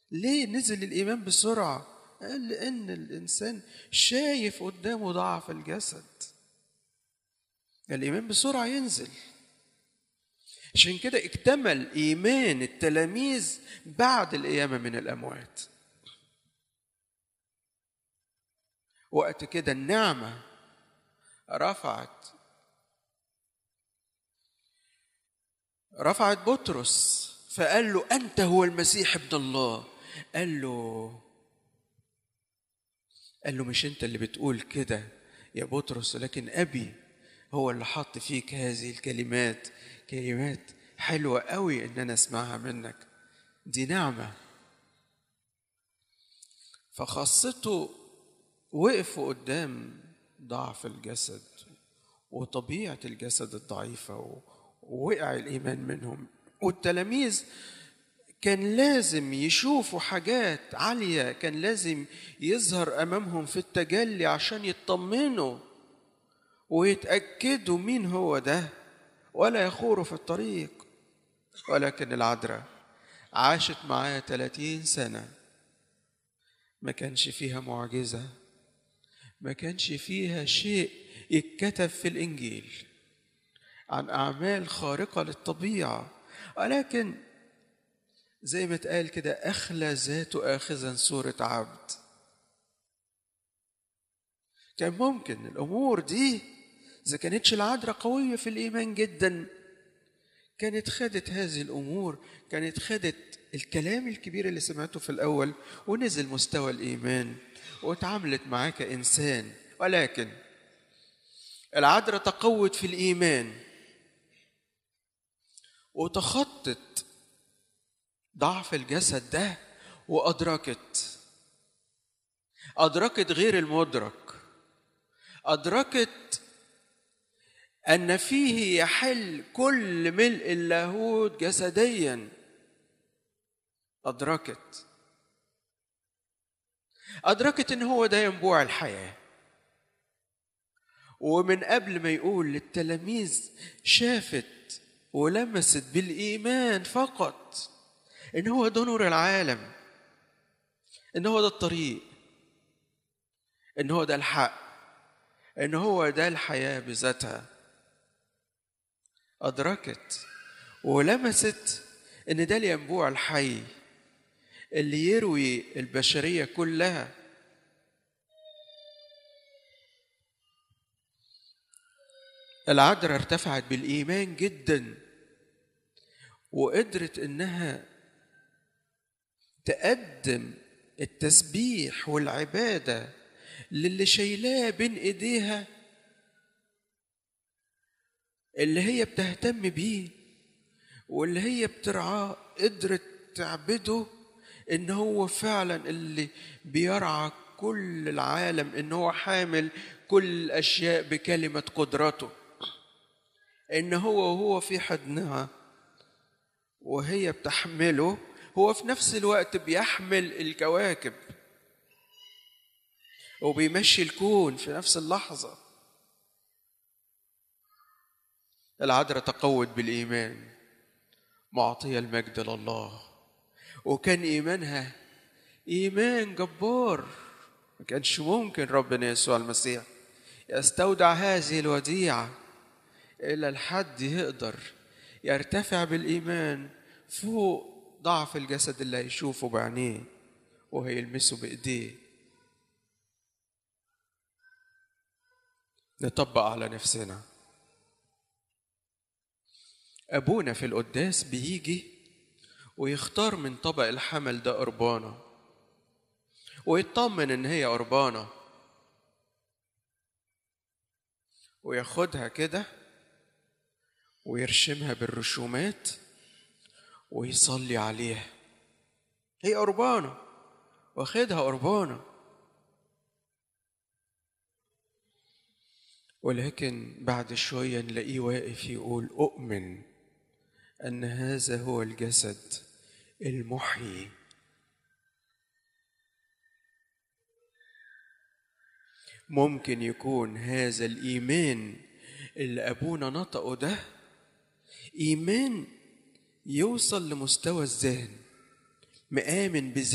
ليه نزل الإيمان بسرعة قال لأن الإنسان شايف قدامه ضعف الجسد الإيمان بسرعة ينزل عشان كده اكتمل إيمان التلاميذ بعد القيامة من الأموات وقت كده النعمة رفعت رفعت بطرس فقال له أنت هو المسيح ابن الله قال له قال له مش أنت اللي بتقول كده يا بطرس لكن أبي هو اللي حط فيك هذه الكلمات كلمات حلوة قوي إن أنا أسمعها منك دي نعمة فخاصته وقفوا قدام ضعف الجسد وطبيعة الجسد الضعيفة ووقع الإيمان منهم والتلاميذ كان لازم يشوفوا حاجات عالية كان لازم يظهر أمامهم في التجلي عشان يطمنوا ويتأكدوا مين هو ده ولا يخوروا في الطريق ولكن العذراء عاشت معاه 30 سنة ما كانش فيها معجزة ما كانش فيها شيء يتكتب في الإنجيل عن أعمال خارقة للطبيعة ولكن زي ما اتقال كده أخلى ذاته آخذا صورة عبد كان ممكن الأمور دي إذا كانتش العذراء قوية في الإيمان جدا كانت خدت هذه الأمور كانت خدت الكلام الكبير اللي سمعته في الأول ونزل مستوى الإيمان واتعاملت معاه كإنسان ولكن العذراء تقوت في الإيمان وتخطت ضعف الجسد ده وأدركت أدركت غير المدرك أدركت أن فيه يحل كل ملء اللاهوت جسديا أدركت أدركت إن هو ده ينبوع الحياة ومن قبل ما يقول للتلاميذ شافت ولمست بالإيمان فقط إن هو ده نور العالم إن هو ده الطريق إن هو ده الحق إن هو ده الحياة بذاتها أدركت ولمست إن ده الينبوع الحي اللي يروي البشرية كلها العذراء ارتفعت بالإيمان جدا وقدرت إنها تقدم التسبيح والعبادة للي شايلاه بين إيديها اللي هي بتهتم بيه واللي هي بترعاه قدرت تعبده ان هو فعلا اللي بيرعى كل العالم ان هو حامل كل الاشياء بكلمه قدرته ان هو وهو في حضنها وهي بتحمله هو في نفس الوقت بيحمل الكواكب وبيمشي الكون في نفس اللحظه العذراء تقوت بالايمان معطيه المجد لله وكان ايمانها ايمان جبار ما كانش ممكن ربنا يسوع المسيح يستودع هذه الوديعه الا الحد يقدر يرتفع بالايمان فوق ضعف الجسد اللي هيشوفه بعينيه وهيلمسه بايديه نطبق على نفسنا ابونا في القداس بيجي ويختار من طبق الحمل ده قربانة ويطمن إن هي قربانة وياخدها كده ويرشمها بالرشومات ويصلي عليها هي قربانة واخدها قربانة ولكن بعد شوية نلاقيه واقف يقول أؤمن أن هذا هو الجسد المحيي ممكن يكون هذا الإيمان اللي أبونا نطقه ده إيمان يوصل لمستوى الذهن مآمن